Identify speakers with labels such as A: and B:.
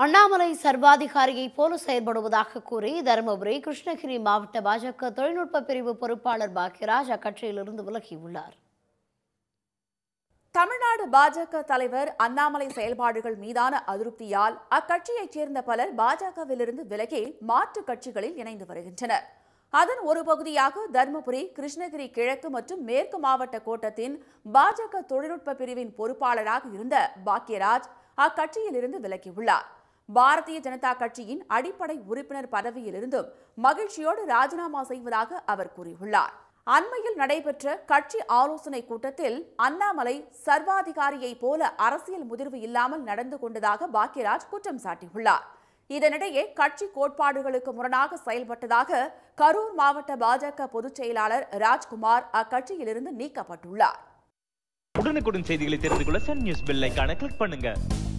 A: அண்ணாமலை சர்வாதிகாரியை போல செயல்படுவதாக கூறி தருமபுரி கிருஷ்ணகிரி மாவட்ட பாஜக தொழில்நுட்ப பிரிவு பொறுப்பாளர் பாக்யராஜ் அக்கட்சியிலிருந்து விலகியுள்ளார்
B: தமிழ்நாடு பாஜக தலைவர் அண்ணாமலை செயல்பாடுகள் மீதான அதிருப்தியால் அக்கட்சியைச் சேர்ந்த பலர் பாஜகவிலிருந்து விலகி மாற்றுக் கட்சிகளில் இணைந்து வருகின்றனர் அதன் ஒரு பகுதியாக தருமபுரி கிருஷ்ணகிரி கிழக்கு மற்றும் மேற்கு மாவட்ட கோட்டத்தின் பாஜக தொழில்நுட்ப பிரிவின் பொறுப்பாளராக இருந்த பாக்யராஜ் அக்கட்சியிலிருந்து விலகியுள்ளார் பாரதிய ஜனதா கட்சியின் அடிப்படை உறுப்பினர் பதவியிலிருந்தும் மகிழ்ச்சியோடு ராஜினாமா செய்வதாக அவர் கூறியுள்ளார் அண்மையில் நடைபெற்ற கட்சி ஆலோசனை கூட்டத்தில் அண்ணாமலை சர்வாதிகாரியைப் போல அரசியல் முதிர்வு இல்லாமல் நடந்து கொண்டதாக பாக்யராஜ் குற்றம் சாட்டியுள்ளார் இதனிடையே கட்சி கோட்பாடுகளுக்கு முரணாக செயல்பட்டதாக கரூர் மாவட்ட பாஜக பொதுச் செயலாளர் ராஜ்குமார் அக்கட்சியிலிருந்து நீக்கப்பட்டுள்ளார்
C: உடனுக்குடன் செய்திகளை தெரிந்து கொள்ள சன் நியூஸ் பெல் ஐகானை கிளிக் பண்ணுங்க